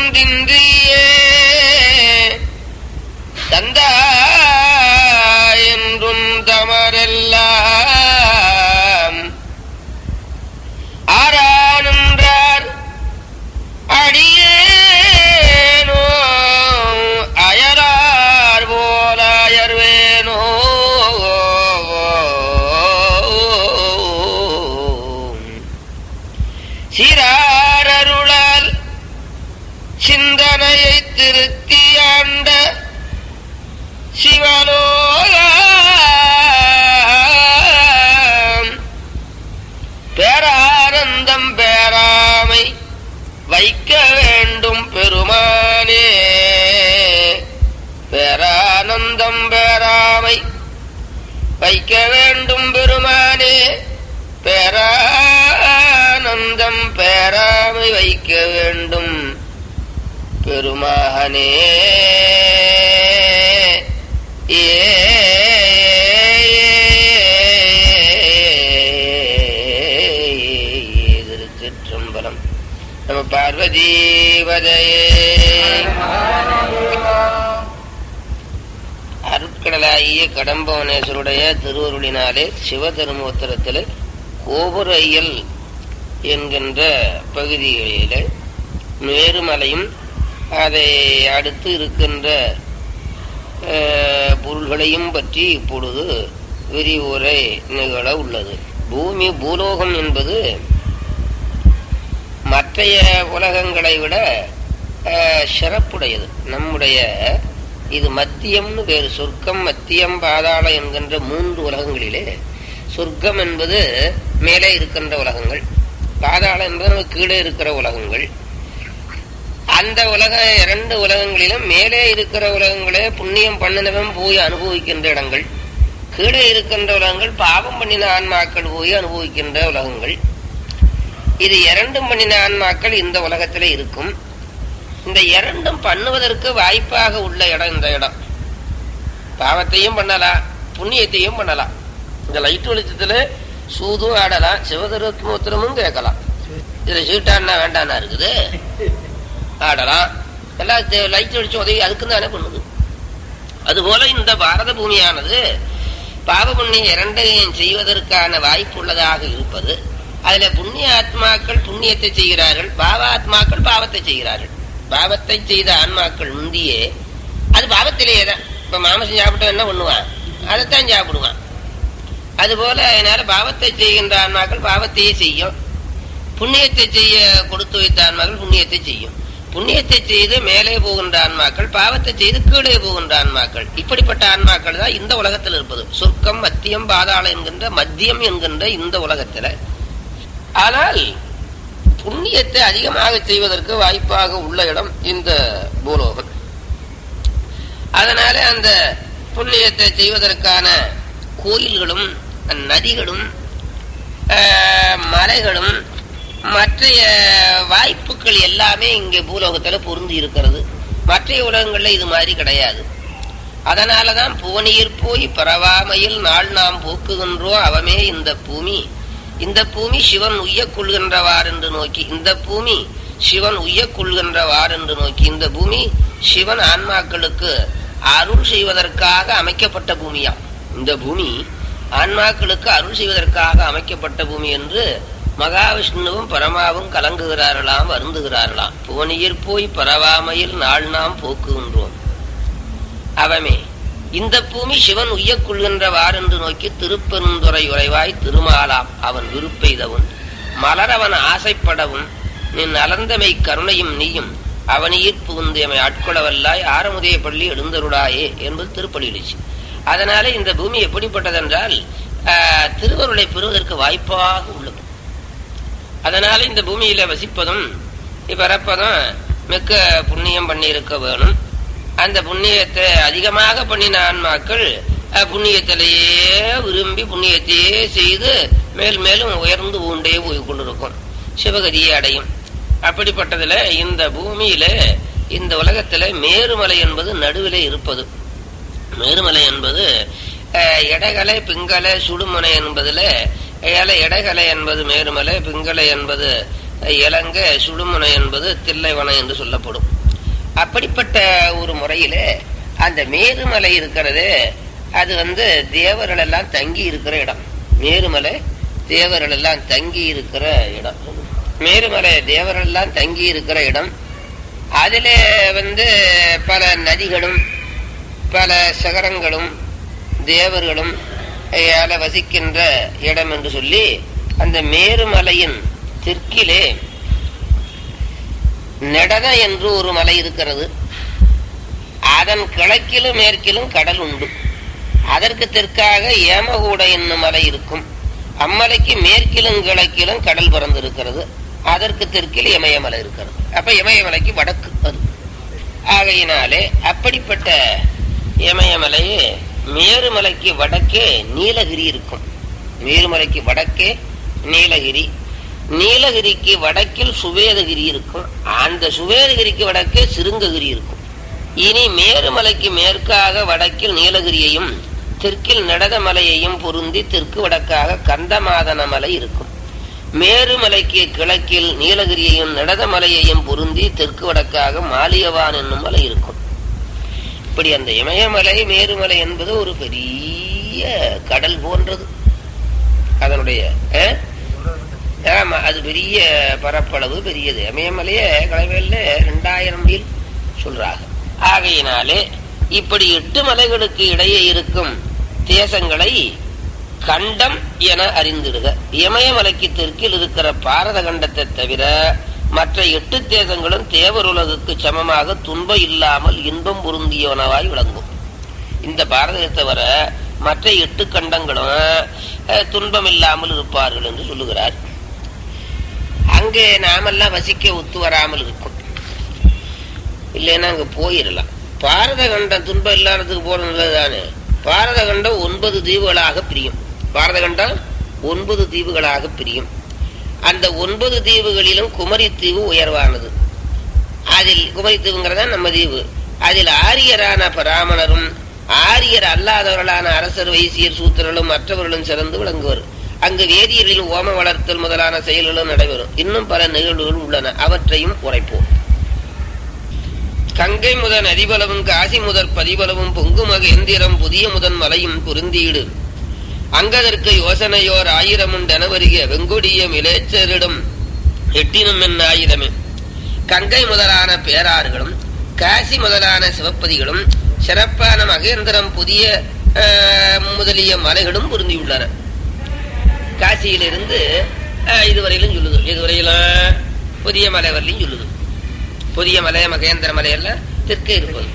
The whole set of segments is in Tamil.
ஒன்றின்றியே தந்தா என்றும் தமரெல்லாம் ஆரானுன்றார் அடியேனோ அயரார் போல அயர்வேனோ சிறாரருளால் சிந்தனையை திருத்தியாண்ட சிவலோக பேரானந்தம் பேராமை வைக்க வேண்டும் பெருமானே பேரானந்தம் பேராமை வைக்க வேண்டும் பெருமானே பேரானந்தம் பேராமை வைக்க வேண்டும் பெருமானே ஏ திருச்சிற்றம்பலம் நம்ம பார்வதீவதையே அருட்கடலாகிய கடம்பவனேஸ்வருடைய திருவருளினாலே சிவதர்மோத்தரத்தில் கோபுரையல் என்கின்ற பகுதிகளில் மேருமலையும் அதை அடுத்து இருக்கின்ற அஹ், பொருள்களையும் பற்றி இப்பொழுது விரிவுரை நிகழ உள்ளது பூமி பூலோகம் என்பது மற்றைய உலகங்களை விட அஹ், சிறப்புடையது நம்முடைய இது மத்தியம்னு பேரு சொர்க்கம் மத்தியம் பாதாளம் என்கின்ற மூன்று உலகங்களிலே சொர்க்கம் என்பது மேலே இருக்கின்ற உலகங்கள் பாதாளம் என்பது நமக்கு கீழே இருக்கிற உலகங்கள் அந்த உலக இரண்டு உலகங்களிலும் மேலே இருக்கிற உலகங்களே புண்ணியம் பண்ணினவன் போய் அனுபவிக்கின்ற இடங்கள் கீழே இருக்கின்ற உலகங்கள் பாவம் பண்ணின ஆன்மாக்கள் போய் அனுபவிக்கின்ற உலகங்கள் இது இரண்டும் பண்ணின ஆன்மாக்கள் இந்த உலகத்திலே இருக்கும் இந்த இரண்டும் பண்ணுவதற்கு வாய்ப்பாக உள்ள இடம் இந்த இடம் பாவத்தையும் பண்ணலாம் புண்ணியத்தையும் பண்ணலாம் இந்த லைட் வெளிச்சத்துல சூதும் ஆடலாம் சிவதருத்மூத்திரமும் கேட்கலாம் இதுல சீட்டான்னா வேண்டானா இருக்குது ஆடலாம் எல்லாம் தே- லைட் வெளிச்சம் உதவி அதுக்கு தானே பண்ணுது அதுபோல இந்த பாரத பூமியானது பாவ புண்ணியம் இரண்டையும் செய்வதற்கான வாய்ப்பு உள்ளதாக இருப்பது அதுல புண்ணிய ஆத்மாக்கள் புண்ணியத்தை செய்கிறார்கள் பாவ ஆத்மாக்கள் பாவத்தை செய்கிறார்கள் பாவத்தை செய்த ஆன்மாக்கள் முந்தியே அது பாவத்திலேயே தான் இப்ப மாமசம் சாப்பிட்டா என்ன பண்ணுவான் அதைத்தான் சாப்பிடுவான் அதுபோல அதனால பாவத்தை செய்கின்ற ஆன்மாக்கள் பாவத்தையே செய்யும் புண்ணியத்தை செய்ய கொடுத்து வைத்த ஆன்மாக்கள் புண்ணியத்தை செய்யும் புண்ணியத்தை செய்து மேலே போகின்ற ஆன்மாக்கள் பாவத்தை செய்து கீழே போகின்ற ஆன்மாக்கள் இப்படிப்பட்ட ஆன்மாக்கள் தான் இந்த உலகத்தில் இருப்பது சொர்க்கம் மத்தியம் பாதாளம் என்கின்ற மத்தியம் என்கின்ற இந்த உலகத்துல ஆனால் புண்ணியத்தை அதிகமாக செய்வதற்கு வாய்ப்பாக உள்ள இடம் இந்த பூலோகம் அதனால அந்த புண்ணியத்தை செய்வதற்கான கோயில்களும் நதிகளும் ஆஹ், மலைகளும் மற்றைய வாய்ப்புகள் எல்லாமே இங்கே பூலோகத்துல பொருந்தி இருக்கிறது மற்றைய உலகங்கள்ல இது மாதிரி கிடையாது அதனாலதான் புவனியிற் போய் பரவாமையில் நாள் நாம் போக்குகின்றோம் அவமே இந்த பூமி இந்த பூமி சிவன் உய்யக் கொள்கின்றவார் என்று நோக்கி இந்த பூமி சிவன் உய்யக் கொள்கின்றவார் என்று நோக்கி இந்த பூமி சிவன் ஆன்மாக்களுக்கு அருள் செய்வதற்காக அமைக்கப்பட்ட பூமியாம் இந்த பூமி ஆன்மாக்களுக்கு அருள் செய்வதற்காக அமைக்கப்பட்ட பூமி என்று மகாவிஷ்ணுவும் பரமாவும் கலங்குகிறார்களாம் வருந்துகிறார்களாம் புவனியிற் போய் பரவாமையில் நாள் நாம் போக்குகின்றோம் அவமே இந்த பூமி சிவன் உய்யக் கொள்கின்றவார் என்று நோக்கி திருப்பெருந்துறை உறைவாய் திருமாலாம் அவன் விருப்பெய்தவன் மலரவன் ஆசைப்படவும் நின் அலந்தமை கருணையும் நீயும் அவனியிற் புகுந்தமை ஆட்கொள்ளவல்லாய் ஆரமுதய பள்ளி எழுந்தருளாயே என்பது திருப்பலியிடுச்சு அதனால இந்த பூமி எப்படிப்பட்டதென்றால் ஆஹ், திருவருளை பெறுவதற்கு வாய்ப்பாக உள்ளது அதனால இந்த பூமியில வசிப்பதும் பிறப்பதும் மிக்க புண்ணியம் பண்ணியிருக்க வேணும் அந்த புண்ணியத்தை அதிகமாக பண்ணின ஆன்மாக்கள் அஹ், புண்ணியத்திலேயே விரும்பி புண்ணியத்தையே செய்து மேல் மேலும் உயர்ந்து ஊண்டே போய் கொண்டிருக்கும் சிவகதியை அடையும் அப்படிப்பட்டதுல இந்த பூமியில இந்த உலகத்துல மேருமலை என்பது நடுவிலே இருப்பது மேருமலை என்பது அஹ், எடகலை பிங்கலை சுடுமனை என்பதுல ஏல எடகலை என்பது மேருமலை பிங்கலை என்பது அஹ், இலங்கை சுடுமனை என்பது தில்லைவனை என்று சொல்லப்படும் அப்படிப்பட்ட ஒரு முறையில அந்த மேருமலை இருக்கிறது அது வந்து தேவர்கள் எல்லாம் தங்கி இருக்கிற இடம் மேருமலை தேவர்கள் எல்லாம் தங்கி இருக்கிற இடம் மேருமலை தேவர்கள் எல்லாம் தங்கி இருக்கிற இடம் அதுல வந்து பல நதிகளும் பல சகரங்களும் தேவர்களும் யால வசிக்கின்ற இடம் என்று சொல்லி அந்த மேருமலையின் தெற்கிலே நெடத என்று ஒரு மலை இருக்கிறது அதன் கிழக்கிலும் மேற்கிலும் கடல் உண்டு அதற்கு தெற்காக ஏமகூட என்னும் மலை இருக்கும் அம்மலைக்கு மேற்கிலும் கிழக்கிலும் கடல் பறந்திருக்கிறது அதற்கு தெற்கில் இமயமலை இருக்கிறது அப்ப இமயமலைக்கு வடக்கு அது ஆகையினாலே அப்படிப்பட்ட இமயமலையே மேருமலைக்கு வடக்கே நீலகிரி இருக்கும் மேருமலைக்கு வடக்கே நீலகிரி நீலகிரிக்கு வடக்கில் சுவேதகிரி இருக்கும் அந்த சுவேதகிரிக்கு வடக்கே சிருங்ககிரி இருக்கும் இனி மேருமலைக்கு மேற்காக வடக்கில் நீலகிரியையும் தெற்கில் நடதமலையையும் பொருந்தி தெற்கு வடக்காக கந்தமாதன மலை இருக்கும் மேருமலைக்கு கிழக்கில் நீலகிரியையும் நடதமலையையும் பொருந்தி தெற்கு வடக்காக மாலியவான் என்னும் மலை இருக்கும் இப்படி அந்த இமயமலை மேருமலை என்பது ஒரு பெரிய கடல் போன்றது அதனுடைய அஹ், ஆமா அது பெரிய பரப்பளவு பெரியது இமயமலையே கலவையில் ரெண்டாயிரம் மைல் சொல்றாங்க ஆகையினாலே இப்படி எட்டு மலைகளுக்கு இடையே இருக்கும் தேசங்களை கண்டம் என அறிந்திடுக இமயமலைக்கு தெற்கில் இருக்கிற பாரத கண்டத்தை தவிர மற்ற எட்டு தேசங்களும் தேவருலகுக்கு சமமாக துன்பம் இல்லாமல் இன்பம் பொருந்தியவனவாய் விளங்கும் இந்த பாரதத்தை தவிர மற்ற எட்டு கண்டங்களும் அஹ், துன்பம் இல்லாமல் இருப்பார்கள் என்று சொல்லுகிறார் அங்கே நாமெல்லாம் வசிக்க ஒத்து வராமல் இருக்கும் இல்லைன்னா அங்க போயிடலாம் பாரத கண்டம் துன்பம் இல்லாததுக்கு போற நல்லதுதானே பாரத கண்டம் ஒன்பது தீவுகளாக பிரியும் பாரத கண்டம் ஒன்பது தீவுகளாக பிரியும் அந்த ஒன்பது தீவுகளிலும் குமரி தீவு உயர்வானது அதில் குமரி தீவுங்கிறதா நம்ம தீவு அதில் ஆரியரான பிராமணரும் ஆரியர் அல்லாதவர்களான அரசர் வைசியர் சூத்திரர்களும் மற்றவர்களும் சிறந்து விளங்குவர் அங்கு வேதியர்களில் ஓம வளர்த்தல் முதலான செயல்களும் நடைபெறும் இன்னும் பல நிகழ்வுகள் உள்ளன அவற்றையும் உரைப்போம் கங்கை முதன் அதிபலவும் காசி முதற் பதிபலவும் பொங்குமக எந்திரம் புதிய முதன் மலையும் பொருந்தீடு அங்கதற்கு யோசனையோர் ஆயிரமுண்டென வருக வெங்கொடிய மிலேச்சரிடம் எட்டினும் என் ஆயிரமே கங்கை முதலான பேராறுகளும் காசி முதலான சிவப்பதிகளும் சிறப்பான மகேந்திரம் புதிய ஆஹ், முதலிய மலைகளும் பொருந்தியுள்ளன காசியிலிருந்து ஆஹ், இதுவரையிலும் சொல்லுது இதுவரையிலும் புதிய மலை வரலையும் சொல்லுது புதிய மலை மகேந்திர மலையெல்லாம் தெற்கே இருப்பது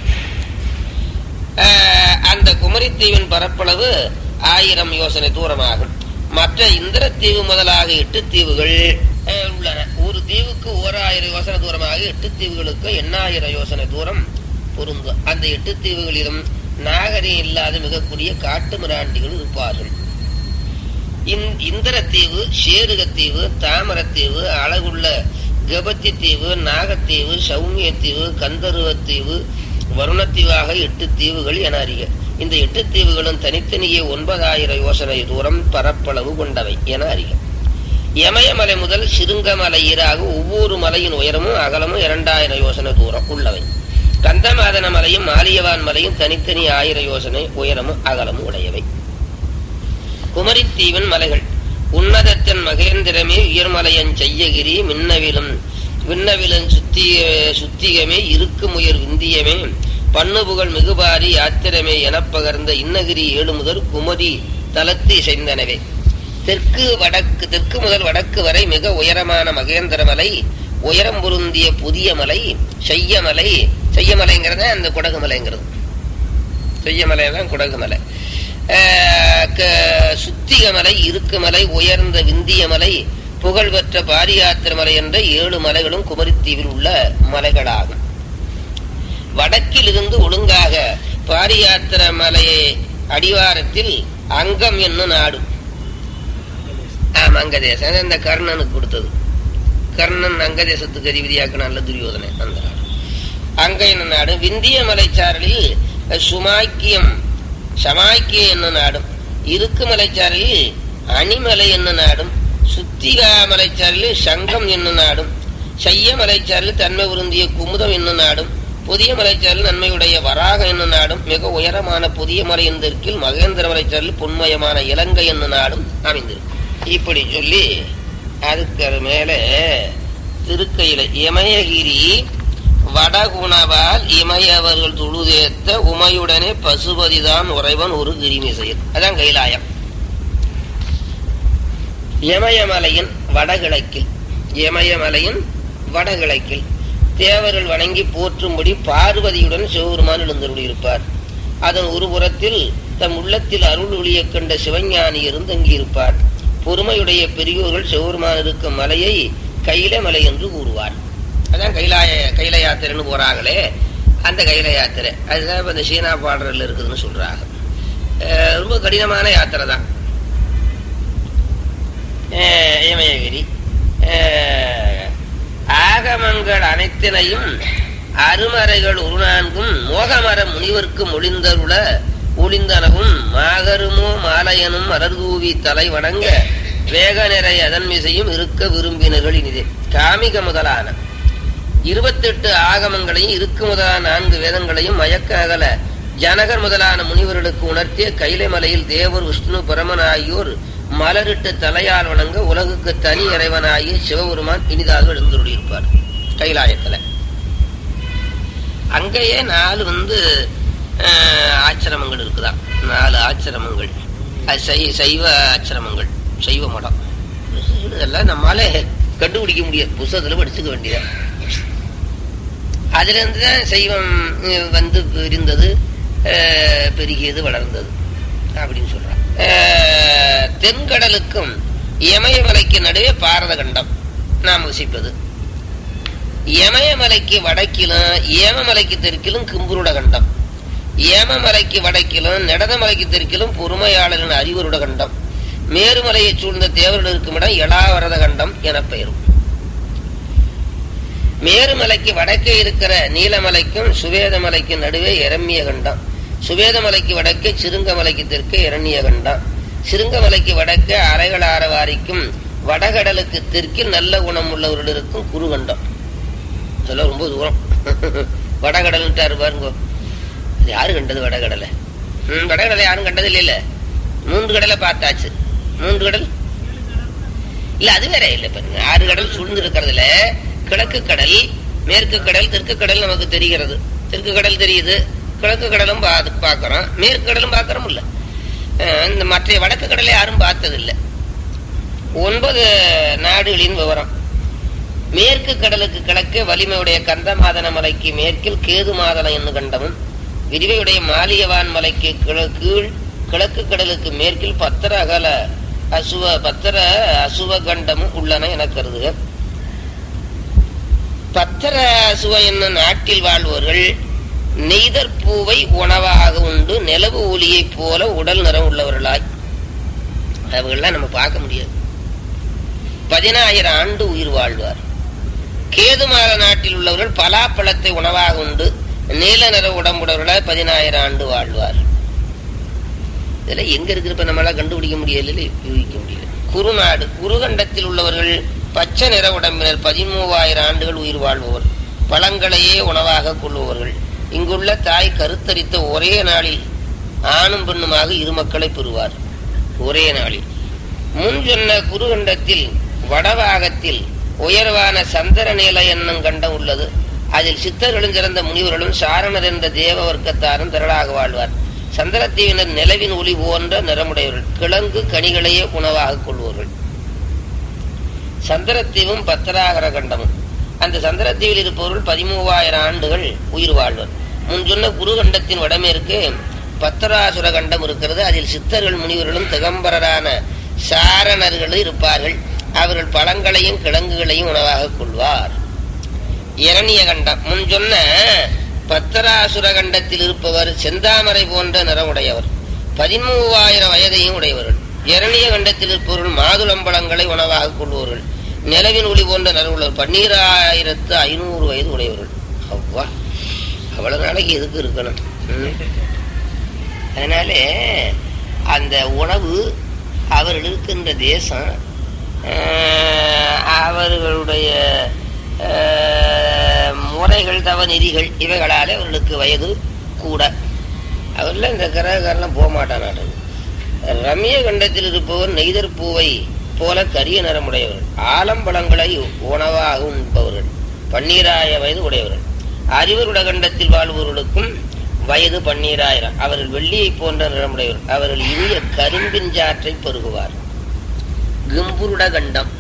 ஆஹ், அந்த குமரித்தீவின் பரப்பளவு ஆயிரம் யோசனை தூரமாகும் மற்ற இந்திரத்தீவு முதலாக எட்டு தீவுகள் ஆஹ், உள்ளன ஒரு தீவுக்கு ஓராயிரம் யோசனை தூரமாக எட்டு தீவுகளுக்கு எண்ணாயிரம் யோசனை தூரம் பொருந்தும் அந்த எட்டு தீவுகளிலும் நாகரிகம் இல்லாத மிகக்கூடிய காட்டு மிராண்டிகள் இருப்பார்கள் இந்- இந்திரத்தீவு சேருகத்தீவு தாமரத்தீவு அழகுள்ள கபத்தி தீவு நாகத்தீவு சௌமியத்தீவு கந்தருவத்தீவு வருணத்தீவாக எட்டு தீவுகள் என அறிக இந்த எட்டு தீவுகளும் தனித்தனியே ஒன்பதாயிரம் யோசனை தூரம் பரப்பளவு கொண்டவை என அறிக இமயமலை முதல் சிருங்கமலை ஈராக ஒவ்வொரு மலையின் உயரமும் அகலமும் இரண்டாயிரம் யோசனை தூரம் உள்ளவை கந்தமாதன மலையும் மாலியவான் மலையும் தனித்தனி ஆயிரம் யோசனை உயரமும் அகலமும் உடையவை குமரித்தீவின் மலைகள் உன்னதத்தின் மகேந்திரமே உயர்மலையன் செய்யகிரி மின்னவிலும் விண்ணவிலன் சுத்திய சுத்திகமே இருக்குமுயர் விந்தியமே பண்ணுபுகழ் மிகுபாரி யாத்திரமே எனப்பகர்ந்த இன்னகிரி ஏழு முதல் குமரி தலத்து இசைந்தனவே தெற்கு வடக்கு தெற்கு முதல் வடக்கு வரை மிக உயரமான மகேந்திர மலை உயரம் பொருந்திய புதிய மலை செய்யமலை செய்யமலைங்கிறத அந்த குடகு மலைங்கிறது செய்யமலை தான் குடகு மலை ஆஹ் க- சுத்திகமலை இருக்குமலை உயர்ந்த விந்தியமலை புகழ்பெற்ற பாரியாத்திர மலை என்ற ஏழு மலைகளும் குமரித்தீவில் உள்ள மலைகளாகும் வடக்கில் இருந்து ஒழுங்காக பாரியாத்திர மலையை அடிவாரத்தில் அங்கம் என்னும் நாடு ஆமா அங்கதேசம் அது அந்த கர்ணனுக்கு கொடுத்தது கர்ணன் அங்கதேசத்துக்கு அதிபதியாக்க நல்ல துரியோதனை அந்த நாடு அங்க என்ன நாடு விந்திய மலைச்சாரலில் சுமாக்கியம் சமாக்கியம் என்ன நாடும் இருக்கு மலைச்சாரலில் அணிமலை என்ன நாடும் சுத்திகா மலைச்சாரலில் சங்கம் என்ன நாடும் செய்ய மலைச்சாரலில் தன்மை உருந்திய குமுதம் என்ன நாடும் புதிய மலைச்சாரல் நன்மையுடைய வராக என்னும் நாடும் மிக உயரமான புதிய மலையின் தெற்கில் மகேந்திர மலைச்சாரல் பொன்மயமான இலங்கை என்னும் நாடும் அமைந்திருக்கும் இப்படி சொல்லி அதுக்கு மேல திருக்கையில இமயகிரி வடகுணவால் இமயவர்கள் துழுதேத்த உமையுடனே பசுபதிதான் உறைவன் ஒரு கிரிமிசையன் அதான் கைலாயம் இமயமலையின் வடகிழக்கில் இமயமலையின் வடகிழக்கில் தேவர்கள் வணங்கி போற்றும்படி பார்வதியுடன் சிவபெருமான் எழுந்தருளியிருப்பார் அதன் ஒரு புறத்தில் தம் உள்ளத்தில் அருள் ஒளியக் கண்ட சிவஞானி இருந்தங்கியிருப்பார் பொறுமையுடைய பெரியோர்கள் சிவபெருமான் இருக்கும் மலையை கைல மலை என்று கூறுவார் அதான் கைலாய கைல யாத்திரைன்னு போறாங்களே அந்த கைல யாத்திரை அதுதான் இப்ப இந்த சீனா பாடலில் இருக்குதுன்னு சொல்றாங்க அஹ் ரொம்ப கடினமான யாத்திரை தான் அஹ் இமயகிரி அஹ் ஆகமங்கள் அனைத்தினையும் அருமறைகள் ஒரு நான்கும் மோகமர முனிவர்க்கு மொழிந்தருள ஒளிந்தனவும் மாகருமோ மாலையனும் மலர்தூவி தலை வணங்க வேக நிறை அதன் மிசையும் இருக்க விரும்பினர்கள் இனிதே காமிக முதலான இருபத்தெட்டு ஆகமங்களையும் இருக்கு முதலான நான்கு வேதங்களையும் மயக்க அகல ஜனகர் முதலான முனிவர்களுக்கு உணர்த்திய கைலை மலையில் தேவர் விஷ்ணு பரமன் ஆகியோர் மலரிட்டு தலையால் வணங்க உலகுக்கு தனி இறைவனாகிய சிவபெருமான் இனிதாக எழுந்துள்ளிருப்பார் கைலாயத்துல அங்கேயே நாலு வந்து அஹ், ஆச்சிரமங்கள் இருக்குதாம் நாலு ஆச்சிரமங்கள் அது சை- சைவ ஆச்சிரமங்கள் சைவ மடம் இதெல்லாம் நம்மால கண்டுபிடிக்க முடியாது புஸ்தகத்துல படிச்சுக்க வேண்டியது அதுல இருந்து தான் சைவம் அஹ், வந்து பிரிந்தது அஹ், பெருகியது வளர்ந்தது அப்படின்னு சொல்றான் அஹ், தென்கடலுக்கும் இமயமலைக்கு நடுவே பாரத கண்டம் நாம் வசிப்பது இமயமலைக்கு வடக்கிலும் ஏமமலைக்கு தெற்கிலும் கிம்புருட கண்டம் ஏமமலைக்கு வடக்கிலும் நடனமலைக்கு தெற்கிலும் பொறுமையாளரின் அறிவருட கண்டம் மேருமலையை சூழ்ந்த தேவர்கள் இருக்கும் இடம் எலாவரத கண்டம் என பெயரும் மேருமலைக்கு வடக்கே இருக்கிற நீலமலைக்கும் சுவேதமலைக்கும் நடுவே இரண்ய கண்டம் சுவேதமலைக்கு வடக்கே சிறுங்கமலைக்கு தெற்கே இரண்ய கண்டம் சிறுங்கமலைக்கு வடக்கே அரைகளாரவாரிக்கும் வடகடலுக்கு தெற்கில் நல்ல குணம் உள்ளவர்கள் இருக்கும் குறுகண்டம் இதெல்லாம் ரொம்ப தூரம் வடகடல்ட்டாரு பாருங்க இது யாரு கண்டது வடகடலை ம், வடகடலை யாரும் கண்டது இல்ல மூன்று கடலை பார்த்தாச்சு மூன்று கடல் இல்ல அது வேற இல்ல பாருங்க ஆறு கடல் சூழ்ந்து இருக்கிறதுல கிழக்கு கடல் மேற்கு கடல் தெற்கு கடல் நமக்கு தெரிகிறது தெற்கு கடல் தெரியுது கிழக்கு கடலும் பா- பார்க்கிறோம் மேற்கு கடலும் பார்க்கிறோம் இல்ல அஹ் இந்த மற்ற வடக்கு கடலை யாரும் பார்த்ததில்லை ஒன்பது நாடுகளின் விவரம் மேற்கு கடலுக்கு கிழக்கே வலிமையுடைய கந்தமாதன மலைக்கு மேற்கில் கேது மாதன என்னும் கண்டமும் விரிவையுடைய மாலியவான் மலைக்கு கிழ- கீழ் கிழக்கு கடலுக்கு மேற்கில் பத்திர அகல அசுவ பத்திர அசுவ கண்டமும் உள்ளன என கருதுக பத்திர அசுவ என்னும் நாட்டில் வாழ்வோர்கள் நெய்தற் பூவை உணவாக உண்டு நிலவு ஒளியைப் போல உடல் நிறம் உள்ளவர்களாய் அவர்கள்லாம் நம்ம பார்க்க முடியாது பதினாயிரம் ஆண்டு உயிர் வாழ்வார் கேதுமால நாட்டில் உள்ளவர்கள் பலாப்பழத்தை உணவாக உண்டு நீல நிற உடம்புடவர்களாய் பதினாயிரம் ஆண்டு வாழ்வார் இதுல எங்க இருக்கிறப்ப நம்மளால கண்டுபிடிக்க முடியல யூகிக்க முடியல குறுநாடு குறுகண்டத்தில் உள்ளவர்கள் பச்சை நிற உடம்பினர் பதிமூவாயிரம் ஆண்டுகள் உயிர் வாழ்பவர் பழங்களையே உணவாக கொள்பவர்கள் இங்குள்ள தாய் கருத்தரித்த ஒரே நாளில் ஆணும் பெண்ணுமாக இரு மக்களை பெறுவார் ஒரே நாளில் முன் சொன்ன குருகண்டத்தில் வடபாகத்தில் உயர்வான சந்திர நிலை என்னும் கண்டம் உள்ளது அதில் சித்தர்களும் சிறந்த முனிவர்களும் சாரணர் என்ற தேவ வர்க்கத்தாரும் திரளாக வாழ்வார் சந்திரத்தீவினர் நிலவின் ஒளி போன்ற நிறமுடையவர்கள் கிழங்கு கனிகளையே உணவாக கொள்வார்கள் சந்திரத்தீவும் பத்தராகர கண்டமும் அந்த சந்திரத்தீவில் இருப்பவர்கள் பதிமூவாயிரம் ஆண்டுகள் உயிர் வாழ்வர் முன் சொன்ன குருகண்டத்தின் வடமேற்கு பத்தராசுர கண்டம் இருக்கிறது அதில் சித்தர்கள் முனிவர்களும் திகம்பரரான சாரணர்கள் இருப்பார்கள் அவர்கள் பழங்களையும் கிழங்குகளையும் உணவாக கொள்வார் இரணிய கண்டம் முன் சொன்ன பத்தராசுர கண்டத்தில் இருப்பவர் செந்தாமரை போன்ற நிறமுடையவர் பதிமூவாயிரம் வயதையும் உடையவர்கள் இரணிய கண்டத்தில் இருப்பவர்கள் மாதுளம்பழங்களை உணவாக கொள்வார்கள் நிலவின் ஒளி போன்ற நிறவுள்ளவர் பன்னீராயிரத்து ஐநூறு வயது உடையவர்கள் அவ்வா அவ்வளவு நாளைக்கு எதுக்கு இருக்கணும் ம். அதனால அந்த உணவு அவர்கள் இருக்கின்ற தேசம் ஆஹ், அவர்களுடைய ஆஹ், முறை சாதனைகள் தவ நெறிகள் இவைகளாலே அவர்களுக்கு வயது கூட அவர்லாம் இந்த கிரகக்காரெல்லாம் போக மாட்டான் ரம்ய கண்டத்தில் இருப்பவர் நெய்தர் பூவை போல கரிய நிறமுடையவர்கள் ஆலம்பழங்களை உணவாக உண்பவர்கள் பன்னீராய வயது உடையவர்கள் அறிவருட கண்டத்தில் வாழ்பவர்களுக்கும் வயது பன்னீராயிரம் அவர்கள் வெள்ளியை போன்ற நிறமுடையவர்கள் அவர்கள் இனிய கரும்பின் சாற்றை பருகுவார் கிம்புருட கண்டம்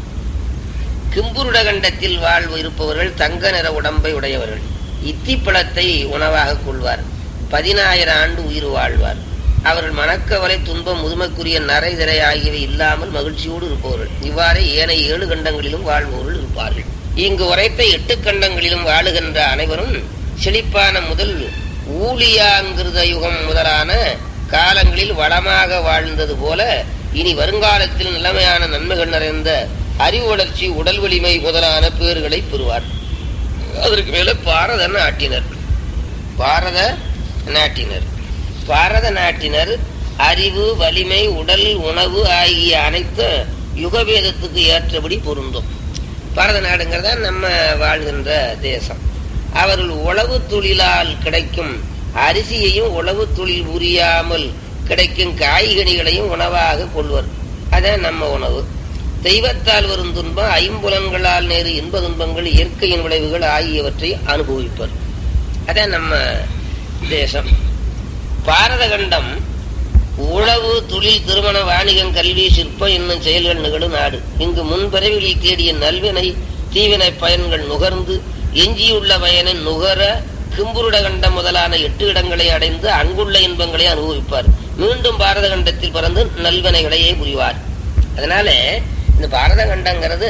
கிம்புருட கண்டத்தில் வாழ்வு இருப்பவர்கள் தங்க நிற உடம்பை உடையவர்கள் இத்திப்பழத்தை உணவாக கொள்வார் பதினாயிரம் ஆண்டு உயிர் வாழ்வார் அவர்கள் மணக்கவலை துன்பம் முதுமைக்குரிய நரை திரை ஆகியவை இல்லாமல் மகிழ்ச்சியோடு இருப்பவர்கள் இவ்வாறே ஏனைய ஏழு கண்டங்களிலும் வாழ்பவர்கள் இருப்பார்கள் இங்கு உரைத்த எட்டு கண்டங்களிலும் வாழுகின்ற அனைவரும் செழிப்பான முதல் ஊழியாங்கிருத யுகம் முதலான காலங்களில் வளமாக வாழ்ந்தது போல இனி வருங்காலத்தில் நிலைமையான நன்மைகள் நிறைந்த அறிவு வளர்ச்சி உடல் வலிமை முதலான பேர்களை பெறுவார் அதற்கு மேல பாரத நாட்டினர் பாரத நாட்டினர் பாரத நாட்டினர் அறிவு வலிமை உடல் உணவு ஆகிய அனைத்து யுகவேதத்துக்கு ஏற்றபடி பொருந்தும் பாரத நாடுங்கிறதா நம்ம வாழ்கின்ற தேசம் அவர்கள் உழவு தொழிலால் கிடைக்கும் அரிசியையும் உழவு தொழில் புரியாமல் கிடைக்கும் காய்கனிகளையும் உணவாக கொள்வர் அதான் நம்ம உணவு தெய்வத்தால் வரும் துன்பம் ஐம்புலன்களால் நேரு இன்ப துன்பங்கள் இயற்கையின் விளைவுகள் ஆகியவற்றை அனுபவிப்பர் அதான் நம்ம தேசம் பாரத கண்டம் உழவு தொழில் திருமண வாணிகம் கல்வி சிற்பம் என்னும் செயல்கள் நிகழும் நாடு இங்கு முன்பிறவிகளில் தேடிய நல்வினை தீவினை பயன்கள் நுகர்ந்து எஞ்சியுள்ள பயனை நுகர கிம்புருட கண்டம் முதலான எட்டு இடங்களை அடைந்து அங்குள்ள இன்பங்களை அனுபவிப்பார் மீண்டும் பாரத கண்டத்தில் பிறந்து நல்வினைகளையே புரிவார் அதனால இந்த பாரத கண்டங்கிறது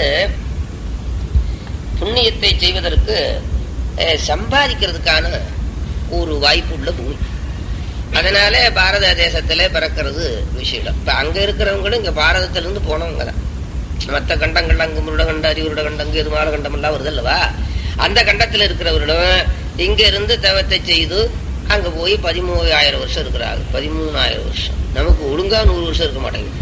புண்ணியத்தை செய்வதற்கு அஹ், சம்பாதிக்கிறதுக்கான ஒரு வாய்ப்பு உள்ள பூமி அதனால பாரத தேசத்துல பிறக்கிறது விஷயம் இப்ப அங்க இருக்கிறவங்களும் இங்க பாரதத்துல இருந்து போனவங்க தான் மற்ற கண்டங்கள்லாம் குமருட கண்டம் அறிவுருட கண்டம் எதுமால கண்டம் எல்லாம் வருது அல்லவா அந்த கண்டத்துல இருக்கிறவர்களும் இங்க இருந்து தவத்தை செய்து அங்க போய் பதிமூவாயிரம் வருஷம் இருக்கிறாங்க பதிமூணாயிரம் வருஷம் நமக்கு ஒழுங்கா நூறு வருஷம் இருக்க மாட்டேங்குது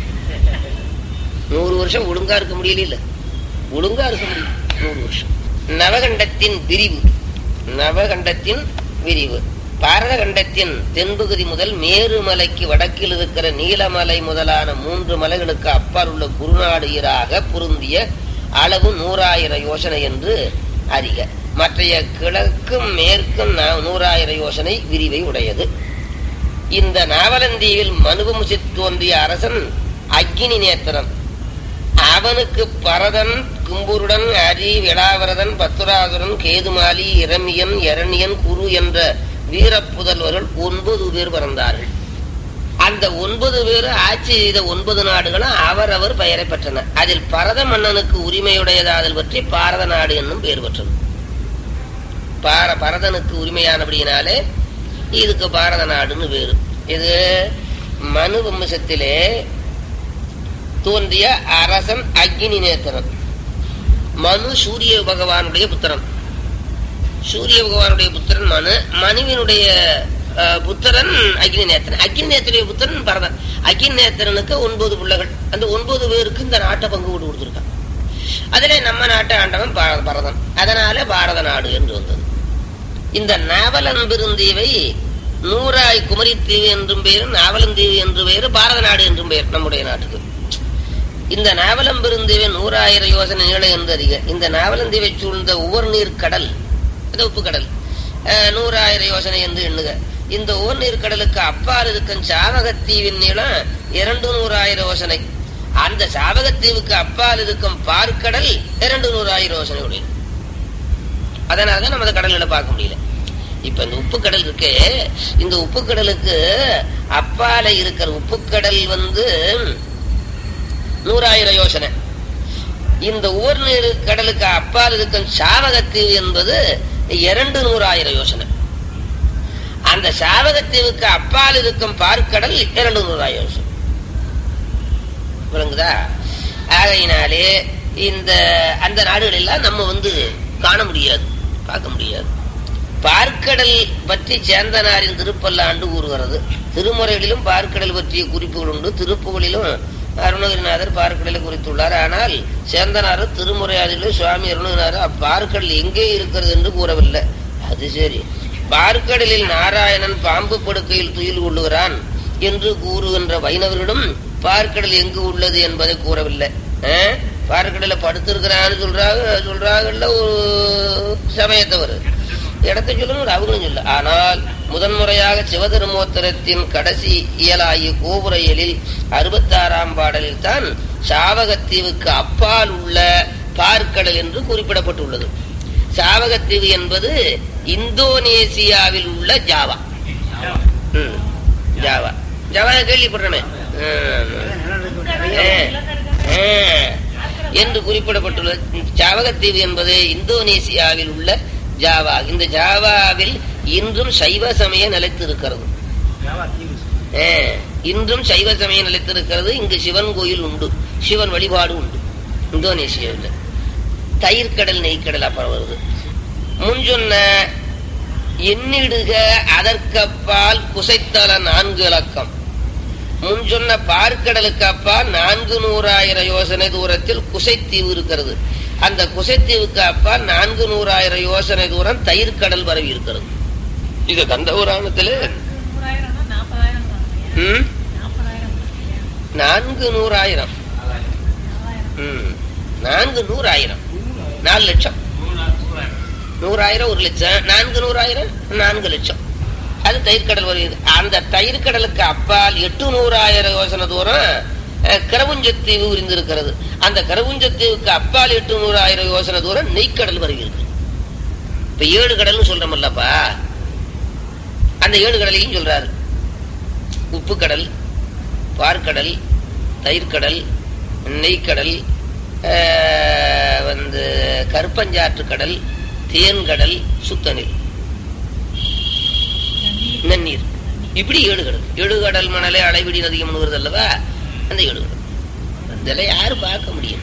நூறு வருஷம் ஒழுங்கா இருக்க முடியல ஒழுங்கா இருக்க முடியும் நூறு வருஷம் நவகண்டத்தின் விரிவு நவகண்டத்தின் விரிவு பாரத கண்டத்தின் தென்பகுதி முதல் மேருமலைக்கு வடக்கில் இருக்கிற நீலமலை முதலான மூன்று மலைகளுக்கு அப்பால் உள்ள குருநாடு ஈராக பொருந்திய அளவு நூறாயிரம் யோசனை என்று அறிக மற்றைய கிழக்கும் மேற்கும் நா- நூறாயிரம் யோசனை விரிவை உடையது இந்த நாவலந்தீவில் மனுவமுசி தோன்றிய அரசன் அக்கினி நேத்திரன் அவனுக்கு பரதன் கும்புருடன் அரி விளாவரதன் பத்துராசுரன் கேதுமாலி இரமியன் இரணியன் குரு என்ற வீரப்புதல்வர்கள் ஒன்பது பேர் பிறந்தார்கள் அந்த ஒன்பது பேர் ஆட்சி செய்த ஒன்பது நாடுகளும் அவரவர் பெயரை பெற்றன அதில் பரத மன்னனுக்கு உரிமையுடையதாதல் பற்றி பாரத நாடு என்னும் பெயர் பெற்றது பார பரதனுக்கு உரிமையானபடியினாலே இதுக்கு பாரத நாடுன்னு பேரு இது மனு வம்சத்திலே தோன்றிய அரசன் அக்னி நேத்திரன் மனு சூரிய பகவானுடைய புத்திரன் சூரிய பகவானுடைய புத்திரன் மனு மனுவினுடைய அஹ், புத்திரன் அக்னி நேத்திரன் அக்னி நேத்திரிய புத்திரன் பரதன் அக்னி நேத்திரனுக்கு ஒன்பது பிள்ளைகள் அந்த ஒன்பது பேருக்கு இந்த நாட்டை பங்கு போட்டு கொடுத்திருக்கான் அதிலே நம்ம நாட்டை ஆண்டவன் பா- பரதன் அதனால பாரத நாடு என்று வந்தது இந்த நாவலம்பிருந்தீவை நூறாய் குமரித்தீவு என்றும் பெயர் நாவலந்தீவு என்று பெயர் பாரத நாடு என்றும் பெயர் நம்முடைய நாட்டுக்கு இந்த நாவலம்பெருந்தீவை நூறாயிரம் யோசனை நீள என்று அறிக இந்த நாவலந்தீவை சூழ்ந்த உவர் நீர் கடல் அது உப்பு கடல் அஹ், நூறாயிரம் யோசனை என்று எண்ணுக இந்த உவர் நீர் கடலுக்கு அப்பால் இருக்கும் சாவகத்தீவின் நீளம் இரண்டு நூறாயிரம் யோசனை அந்த சாவகத்தீவுக்கு அப்பால் இருக்கும் பார்க்கடல் இரண்டு நூறாயிரம் யோசனை உடையது அதனாலதான் நம்ம அந்த கடல்களை பார்க்க முடியல இப்ப இந்த உப்பு கடல் இருக்கே இந்த உப்பு கடலுக்கு அப்பால இருக்கிற உப்பு கடல் வந்து நூறாயிரம் யோசனை இந்த ஊர் நீர் கடலுக்கு அப்பால் இருக்கும் சாவகத்தீவு என்பது இரண்டு நூறாயிரம் யோசனை அந்த சாவகத்தீவுக்கு அப்பால் இருக்கும் பார்க்கடல் இரண்டு நூறாயிரம் யோசனை விளங்குதா ஆகையினாலே இந்த அந்த நாடுகள் எல்லாம் நம்ம வந்து காண முடியாது பார்க்க முடியாது பார்க்கடல் பற்றி சேந்தனாரின் திருப்பல்லாண்டு கூறுகிறது திருமுறைகளிலும் பார்க்கடல் பற்றிய குறிப்புகள் உண்டு திருப்புகளிலும் அருணகிரிநாதர் பார்க்கடலை குறித்துள்ளார் ஆனால் சேந்தனார் திருமுறையாதிகளில் சுவாமி அருணகிரிநாதர் அப்பார்க்கடல் எங்கே இருக்கிறது என்று கூறவில்லை அது சரி பார்க்கடலில் நாராயணன் பாம்பு படுக்கையில் துயில் கொள்ளுகிறான் என்று கூறுகின்ற வைணவர்களும் பார்க்கடல் எங்கு உள்ளது என்பதை கூறவில்லை அஹ்? பார்க்கடல படுத்திருக்கிறான்னு சொல்றாங்க சொல்றாங்கல்ல ஒரு சமயத்தவர் இடத்தை சொல்லுங்க அவங்களும் சொல்ல ஆனால் முதன்முறையாக சிவதர்மோத்தரத்தின் கடைசி இயலாகிய கோபுர இயலில் அறுபத்தாறாம் பாடலில் தான் சாவகத்தீவுக்கு அப்பால் உள்ள பார்க்கடல் என்று குறிப்பிடப்பட்டுள்ளது சாவகத்தீவு என்பது இந்தோனேசியாவில் உள்ள ஜாவா ம், ஜாவா ஜாவா கேள்விப்படுறமே என்று குறிப்பிடப்பட்டுள்ளது ஜாவகத்தீவு என்பது இந்தோனேசியாவில் உள்ள ஜாவா இந்த ஜாவாவில் இன்றும் சைவ சமயம் நிலைத்திருக்கிறது ஆ, இன்றும் சைவ சமயம் நிலைத்திருக்கிறது இங்கு சிவன் கோயில் உண்டு சிவன் வழிபாடு உண்டு இந்தோனேசியாவில் தயிர்கடல் நெய்க்கடல் அப்புறம் வருது முன் சொன்ன எண்ணிடுக அதற்கப்பால் குசைத்தல நான்கு இலக்கம் முன் சொன்ன பார்க்கடலுக்கு அப்பால் நான்கு நூறாயிரம் யோசனை தூரத்தில் குசைத்தீவு இருக்கிறது அந்த குசைத்தீவுக்கு அப்பால் நான்கு நூறாயிரம் யோசனை தூரம் தயிர்கடல் பரவி இருக்கிறது இது கந்தபுராணத்துல ம், நான்கு நூறாயிரம் ம், நான்கு நூறாயிரம் நாலு லட்சம் நூறாயிரம் ஒரு லட்சம் நான்கு நூறாயிரம் நான்கு லட்சம் அது தயிர்கடல் வருகிறது அந்த தயிர்கடலுக்கு அப்பால் எட்டு நூறாயிரம் யோசனை தூரம் அஹ், கரவுஞ்சத்தீவு விரிந்திருக்கிறது அந்த கரவுஞ்சத்தீவுக்கு அப்பால் எட்டு நூறாயிரம் யோசனை தூரம் நெய்க்கடல் வருகிறது இப்ப ஏழு கடல்னு சொல்றோம்லப்பா அந்த ஏழு கடலையும் சொல்றாரு உப்பு கடல் பார்க்கடல் தயிர்கடல் நெய்க்கடல் அஹ், வந்து கருப்பஞ்சாற்று கடல் தேன்கடல் சுத்தநீர் நன்னீர் இப்படி ஏழு கடல் ஏழு கடல் மணலை அலைவிடி நதியம் முழுகிறது அல்லவா அந்த ஏழு கடல் இதெல்லாம் யாரு பார்க்க முடியும்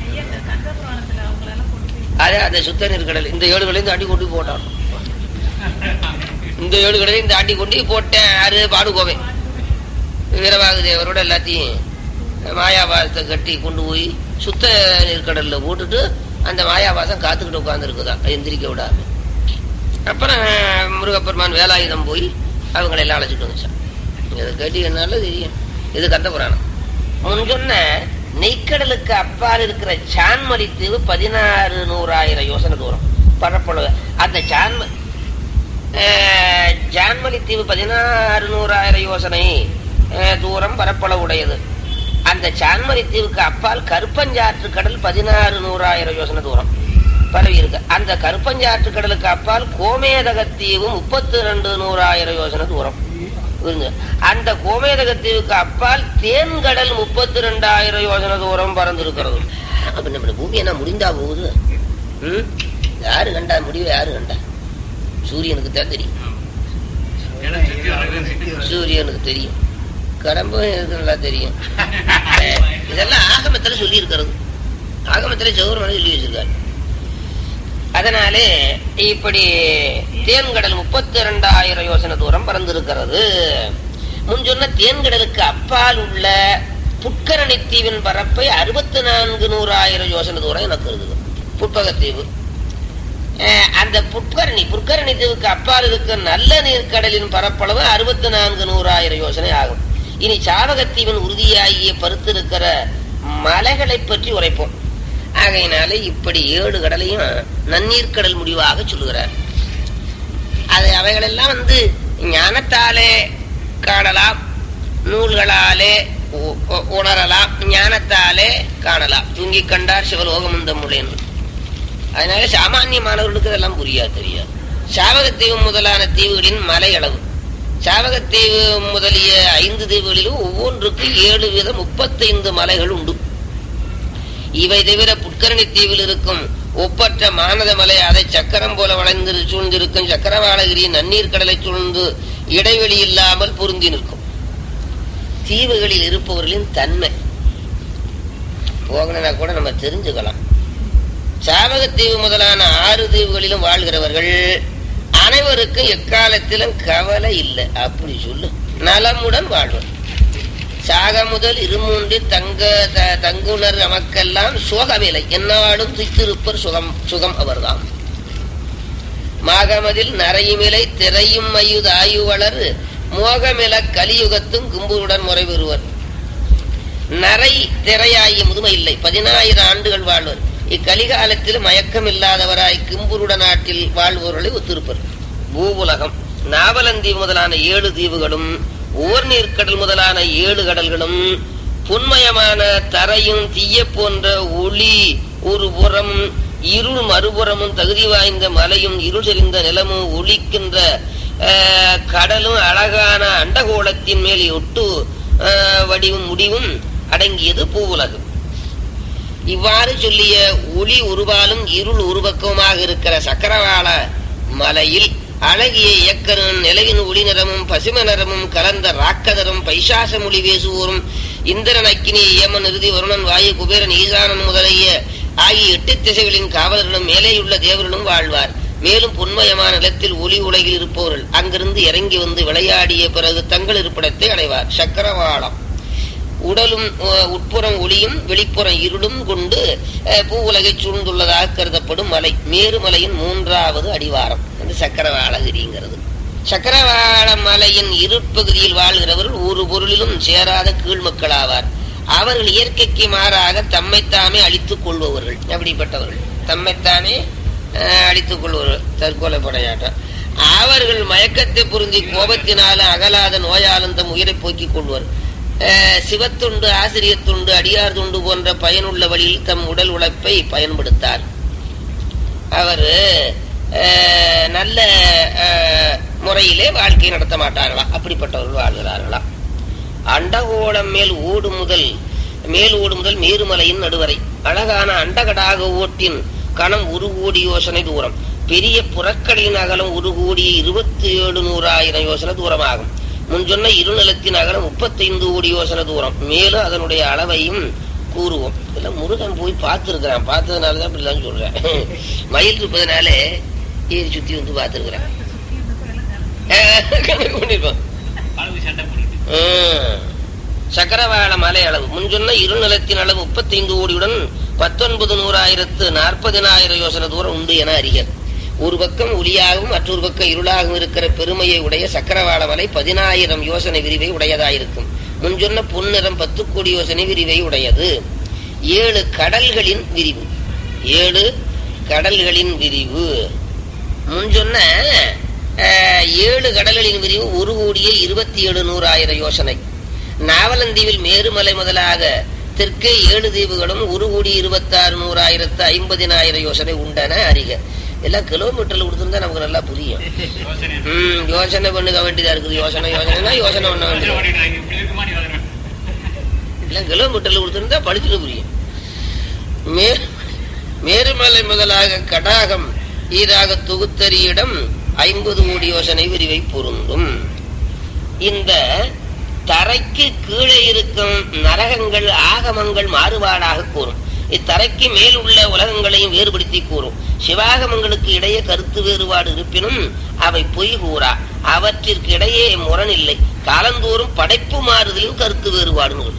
அதே அந்த சுத்தநீர் கடல் இந்த ஏழு கடையும் தாண்டி கொண்டு போய் போட்டான் இந்த ஏழு கடையும் தாண்டி கொண்டு போட்டேன் யாரு பாடுகோவை வீரவாகு தேவரோட எல்லாத்தையும் மாயாபாசத்தை கட்டி கொண்டு போய் சுத்த நீர்க்கடல்ல போட்டுட்டு அந்த மாயாபாசம் காத்துக்கிட்டு உட்கார்ந்து எந்திரிக்க விடாம அப்புறம் முருகப்பெருமான் வேலாயுதம் போய் அவங்களை எல்லாம் அழைச்சிட்டு வந்துச்சான் இதை கேட்டீங்கன்னால தெரியும் இது கந்த புராணம் முன் சொன்ன நெய்க்கடலுக்கு அப்பால் இருக்கிற சான்மலி தீவு பதினாறு நூறாயிரம் யோசனை தூரம் பரப்பளவு அந்த சான்ம அஹ், ஜான்மலி தீவு பதினாறு நூறாயிரம் யோசனை அஹ், தூரம் பரப்பளவு உடையது அந்த சான்மரி தீவுக்கு அப்பால் கருப்பஞ்சாற்று கடல் பதினாறு நூறாயிரம் யோசனை தூரம் பரவி இருக்கு அந்த கருப்பஞ்சாற்று கடலுக்கு அப்பால் கோமேதகத்தீவு முப்பத்தி ரெண்டு நூறாயிரம் யோசனை தூரம் இருந்து அந்த கோமேதகத்தீவுக்கு அப்பால் தேன்கடல் முப்பத்தி ரெண்டாயிரம் யோசனை தூரம் பறந்திருக்கிறது அப்ப நம்ம பூமி என்ன முடிந்தா போகுது ம்? யாரு கண்டா முடிவு யாரு கண்டா சூரியனுக்கு தான் தெரியும் சூரியனுக்கு தெரியும் கடம்பு எனக்கு நல்லா தெரியும் அஹ், இதெல்லாம் ஆகமத்துல சொல்லி இருக்கிறது ஆகமத்துல சௌரமனை சொல்லி வச்சிருக்காரு அதனாலே இப்படி தேன்கடல் முப்பத்தி இரண்டாயிரம் யோசனை தூரம் பறந்திருக்கிறது முன் சொன்ன தேன்கடலுக்கு அப்பால் உள்ள புட்கரணி தீவின் பரப்பை அறுபத்தி நான்கு நூறாயிரம் யோசனை தூரம் எனக்கு இருக்குது புட்பகத்தீவு அஹ், அந்த புட்கரணி புட்கரணி தீவுக்கு அப்பால் இருக்க நல்ல நீர்க்கடலின் பரப்பளவு அறுபத்தி நான்கு நூறாயிரம் யோசனை ஆகும் இனி சாவகத்தீவின் உறுதியாகிய பருத்திருக்கிற மலைகளை பற்றி உரைப்போம் ஆகையினால இப்படி ஏழு கடலையும் நன்னீர் கடல் முடிவாக சொல்லுகிறார் அது அவைகளெல்லாம் வந்து ஞானத்தாலே காணலாம் நூல்களாலே உ- உ- உணரலாம் ஞானத்தாலே காணலாம் தூங்கி கண்டார் சிவலோகமுந்த முள்ளேன்னு அதனால சாமானியமானவர்களுக்கு இதெல்லாம் புரியாது தெரியாது சாவகத்தீவு முதலான தீவுகளின் மலை அளவு சாவகத்தீவு முதலிய ஐந்து தீவுகளிலும் ஒவ்வொன்றுக்கு ஏழு வீதம் முப்பத்தைந்து மலைகள் உண்டு இவை தவிர புட்கரணி தீவில் இருக்கும் ஒப்பற்ற மானத மலை அதை சக்கரம் போல வளைந்து சூழ்ந்திருக்கும் சக்கரவாளகிரி நன்னீர் கடலை சூழ்ந்து இடைவெளி இல்லாமல் பொருந்தி நிற்கும் தீவுகளில் இருப்பவர்களின் தன்மை போகணும்னா கூட நம்ம தெரிஞ்சுக்கலாம் சாவகத்தீவு முதலான ஆறு தீவுகளிலும் வாழ்கிறவர்கள் அனைவருக்கும் எக்காலத்திலும் கவலை இல்லை அப்படி சொல்லு நலமுடன் வாழ்வர் சாக முதல் இருமூன்று தங்க த- தங்குணர் நமக்கெல்லாம் சோகமில்லை என்னாலும் துய்த்திருப்பர் சுகம் சுகம் அவர்தாம் மாகமதில் நரையுமிலை திரையும் மயுதாயுவளர் மோகமில கலியுகத்தும் கும்புருடன் முறை பெறுவர் நரை திரையாகிய முதுமை இல்லை பதினாயிரம் ஆண்டுகள் வாழ்வர் இக்கலிகாலத்தில் மயக்கம் இல்லாதவராய் கிம்புருட நாட்டில் வாழ்வோர்களை ஒத்திருப்பர் பூவுலகம் நாவலந்தி முதலான ஏழு தீவுகளும் ஓர் நீர்க்கடல் முதலான ஏழு கடல்களும் புன்மயமான தரையும் தீய போன்ற ஒளி ஒரு புறம் இருள் மறுபுறமும் தகுதி வாய்ந்த மலையும் இருள் செறிந்த நிலமும் ஒளிக்கின்ற அஹ், கடலும் அழகான அண்டகோளத்தின் மேல் ஒட்டு அஹ், வடிவும் முடிவும் அடங்கியது பூவுலகம் இவ்வாறு சொல்லிய ஒளி உருவாலும் இருள் உருவக்கமாக இருக்கிற சக்கரவாள மலையில் அழகிய இயக்கரும் நிலவின் ஒளி நிறமும் பசும நிறமும் கலந்த ராக்கதரும் பைசாச மொழி பேசுவோரும் இந்திரன் அக்கினி யமன் இறுதி வருணன் வாயு குபேரன் ஈசானன் முதலிய ஆகிய எட்டு திசைகளின் காவலர்களும் மேலேயுள்ள தேவர்களும் வாழ்வார் மேலும் பொன்மயமான நிலத்தில் ஒளி உலகில் இருப்பவர்கள் அங்கிருந்து இறங்கி வந்து விளையாடிய பிறகு தங்கள் இருப்பிடத்தை அடைவார் சக்கரவாளம் உடலும் அஹ், உட்புறம் ஒளியும் வெளிப்புறம் இருளும் கொண்டு அஹ், பூ உலகை சூழ்ந்துள்ளதாக கருதப்படும் மலை மேருமலையின் மூன்றாவது அடிவாரம் அது சக்கரவாளகிரிங்கிறது சக்கரவாள மலையின் இருட்பகுதியில் வாழ்கிறவர்கள் ஒரு பொருளிலும் சேராத கீழ்மக்களாவார் அவர்கள் இயற்கைக்கு மாறாக தம்மைத்தாமே அழித்துக் கொள்பவர்கள் அப்படிப்பட்டவர்கள் தம்மைத்தாமே அஹ், அழித்துக் கொள்பவர்கள் தற்கொலை படையாட்டம் அவர்கள் மயக்கத்தை பொருந்தி கோபத்தினால அகலாத நோயாலும் தம் உயிரை போக்கிக் கொள்வர் அஹ், சிவத்துண்டு ஆசிரியர் துண்டு அடியார் துண்டு போன்ற பயனுள்ள வழியில் தம் உடல் உழைப்பை பயன்படுத்தார் அவர் நல்ல அஹ், முறையிலே வாழ்க்கை நடத்த மாட்டார்களாம் அப்படிப்பட்டவர்கள் வாழ்கிறார்களாம் அண்டகோளம் மேல் ஓடு முதல் மேல் ஓடு முதல் மேருமலையின் நடுவரை அழகான அண்டகடாக ஓட்டின் கணம் ஒரு கோடி யோசனை தூரம் பெரிய புறக்கடலின் அகலம் ஒரு கோடி இருபத்தி ஏழு நூறாயிரம் யோசனை தூரமாகும் முன் சொன்ன இருநிலத்தின் அகலம் முப்பத்தைந்து கோடி யோசனை தூரம் மேலும் அதனுடைய அளவையும் கூறுவோம் இதெல்லாம் முருகன் போய் பார்த்துருக்கிறான் பார்த்ததுனால தான் இப்படிலாம் சொல்றேன் மயில் இருப்பதனால ஏறி சுத்தி வந்து பார்த்துருக்கிறேன் கணக்கு பண்ணிருப்பான் ம். சக்கரவாள மலை அளவு முன் சொன்ன இருநிலத்தின் அளவு முப்பத்தைந்து கோடியுடன் பத்தொன்பது நூறாயிரத்து நாற்பதினாயிரம் யோசனை தூரம் உண்டு என அறிக ஒரு பக்கம் ஒளியாகவும் மற்றொரு பக்கம் இருளாகவும் இருக்கிற பெருமையை உடைய சக்கரவாள மலை பதினாயிரம் யோசனை விரிவை உடையதாயிருக்கும் முன் சொன்ன பொன்னிறம் பத்து கோடி யோசனை விரிவை உடையது ஏழு கடல்களின் விரிவு ஏழு கடல்களின் விரிவு முன் சொன்ன அஹ், ஏழு கடல்களின் விரிவு ஒரு கோடியே இருபத்தி ஏழு நூறாயிரம் யோசனை நாவலந்தீவில் மேருமலை முதலாக தெற்கே ஏழு தீவுகளும் ஒரு கோடி இருபத்தாறு நூறாயிரத்து ஐம்பதினாயிரம் யோசனை உண்டன அறிக எல்லாம் கிலோமீட்டர்ல கொடுத்திருந்தா நமக்கு நல்லா புரியும் ம் யோசனை பண்ணுக வேண்டியதா இருக்குது யோசனை யோசனைனா யோசனை பண்ண வேண்டியது எல்லாம் கிலோமீட்டர்ல கொடுத்திருந்தா படிச்சுட்டு புரியும் மே- மேருமலை முதலாக கடாகம் ஈராக தொகுத்தறியிடம் ஐம்பது கோடி யோசனை விரிவை பொருந்தும் இந்த தரைக்கு கீழே இருக்கும் நரகங்கள் ஆகமங்கள் மாறுபாடாக கூறும் இத்தரைக்கு மேல் உள்ள உலகங்களையும் வேறுபடுத்தி கூறும் சிவாகமங்களுக்கு இடையே கருத்து வேறுபாடு இருப்பினும் அவை பொய் கூறா அவற்றிற்கு இடையே முரணில்லை காலந்தோறும் படைப்பு மாறுதலில் கருத்து வேறுபாடு நூல்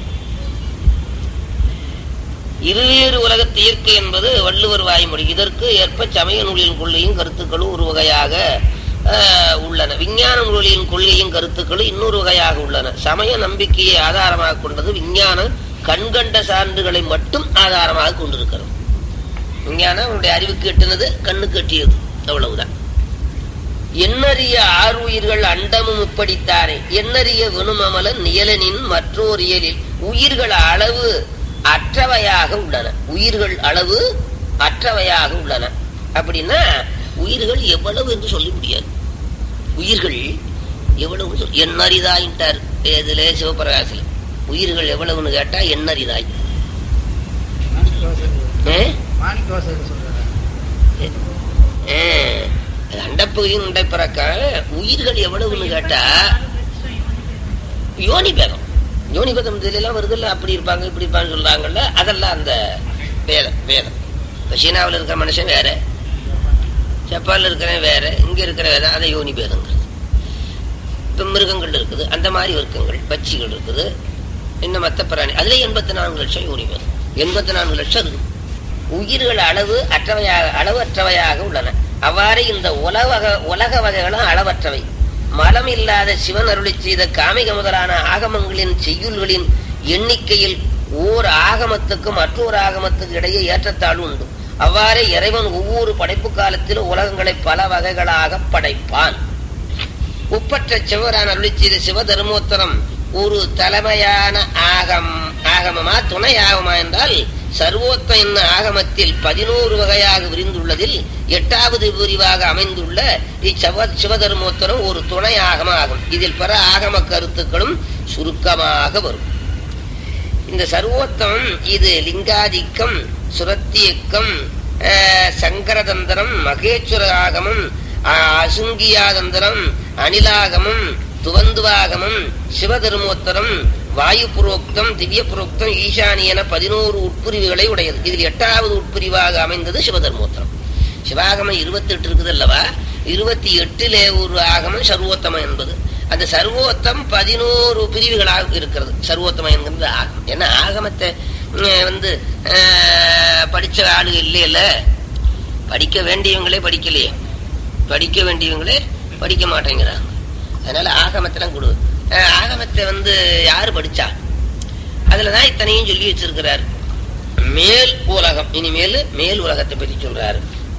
இருவேறு உலகத்து இயற்கை என்பது வள்ளுவர் வாய்மொழி இதற்கு ஏற்ப சமய நூலின் கொள்கையும் கருத்துக்களும் ஒரு வகையாக ஆஹ், உள்ளன விஞ்ஞான நூலின் கொள்கையும் கருத்துக்களும் இன்னொரு வகையாக உள்ளன சமய நம்பிக்கையை ஆதாரமாக கொண்டது விஞ்ஞான கண்கண்ட சான்றுகளை மட்டும் ஆதாரமாக கொண்டிருக்கிறது விஞ்ஞானம் அவனுடைய அறிவுக்கு எட்டினது கண்ணுக்கு எட்டியது அவ்வளவுதான் எண்ணறிய ஆறுயிர்கள் அண்டமும் இப்படித்தானே எண்ணறிய வெணுமமலன் நியலனின் மற்றோர் இயலில் உயிர்கள் அளவு அற்றவையாக உள்ளன உயிர்கள் அளவு அற்றவையாக உள்ளன அப்படின்னா உயிர்கள் எவ்வளவு என்று சொல்ல முடியாது உயிர்கள் எவ்வளவு சொல் எண்ணறிதாயின்ட்டார் இதுல சிவபிரகாசில் உயிர்கள் எவ்வளவுன்னு கேட்டா எண்ணறிதாய் ஏ? மாணிக்கவாசகர் சொல்றாரு ஏ, அது அண்டப்பகுதியும் உண்டை பிறக்க உயிர்கள் எவ்வளவுன்னு கேட்டா யோனி பேதம் யோனி பேதம் இதுல எல்லாம் வருதுல்ல அப்படி இருப்பாங்க இப்படி இருப்பாங்க சொல்றாங்கல்ல அதெல்லாம் அந்த வேதம் வேதம் இப்ப சீனாவில் இருக்கிற மனுஷன் வேற ஜப்பான்ல இருக்கிறவன் வேற இங்க இருக்கிற வேதம் அதை யோனி பேதங்கிறது இப்ப மிருகங்கள் இருக்குது அந்த மாதிரி வர்க்கங்கள் பட்சிகள் இருக்குது இன்னும் மத்த பிராணி அதுல எண்பத்தி நான்கு லட்சம் யூனிவர்ஸ் எண்பத்தி நான்கு லட்சம் இருக்கு உயிர்கள் அளவு அற்றவையாக அளவற்றவையாக உள்ளன அவ்வாறு இந்த உலக உலக வகைகளும் அளவற்றவை மலம் இல்லாத சிவன் அருளி செய்த காமிக முதலான ஆகமங்களின் செய்யுள்களின் எண்ணிக்கையில் ஓர் ஆகமத்துக்கு மற்றொரு ஆகமத்துக்கு இடையே ஏற்றத்தாழ்வு உண்டு அவ்வாறே இறைவன் ஒவ்வொரு படைப்பு காலத்திலும் உலகங்களை பல வகைகளாக படைப்பான் ஒப்பற்ற சிவரான் அருளி செய்த சிவ தர்மோத்தரம் ஒரு தலைமையான ஆகம் ஆகமமா துணை ஆகமா என்றால் சர்வோத்த என்ன ஆகமத்தில் பதினோரு வகையாக விரிந்துள்ளதில் எட்டாவது பிரிவாக அமைந்துள்ள இச்சவ சிவதர்மோத்தரம் ஒரு துணை ஆகம ஆகும் இதில் பிற ஆகம கருத்துக்களும் சுருக்கமாக வரும் இந்த சர்வோத்தம் இது லிங்காதிக்கம் சுரத்தியக்கம் அஹ், சங்கரதந்திரம் மகேஸ்வர ஆகமம் அஹ், அசுங்கியாதந்திரம் அனிலாகமம் துவந்துவாகமம் சிவதர்மோத்தரம் வாயு புரோக்தம் திவ்ய புரோக்தம் ஈசானி என பதினோரு உட்பிரிவுகளை உடையது இதில் எட்டாவது உட்பிரிவாக அமைந்தது சிவதர்மோத்தரம் சிவாகமம் இருபத்தி எட்டு இருக்குது அல்லவா இருபத்தி எட்டிலே ஒரு ஆகமம் சர்வோத்தமம் என்பது அந்த சர்வோத்தம் பதினோரு பிரிவுகளாக இருக்கிறது சர்வோத்தமம் என்கின்ற ஆகமம் ஏன்னா ஆகமத்தை உம், வந்து அஹ், படிச்ச ஆளு இல்லையில படிக்க வேண்டியவங்களே படிக்கலையே படிக்க வேண்டியவங்களே படிக்க மாட்டேங்கிறாங்க அதனால ஆகமத்தெல்லாம் கொடு அஹ், ஆகமத்தை வந்து யாரு படிச்சா அதுலதான் இத்தனையும் சொல்லி வச்சிருக்கிறார் மேல் உலகம் இனிமேல் மேல் உலகத்தை பற்றி சொல்றாரு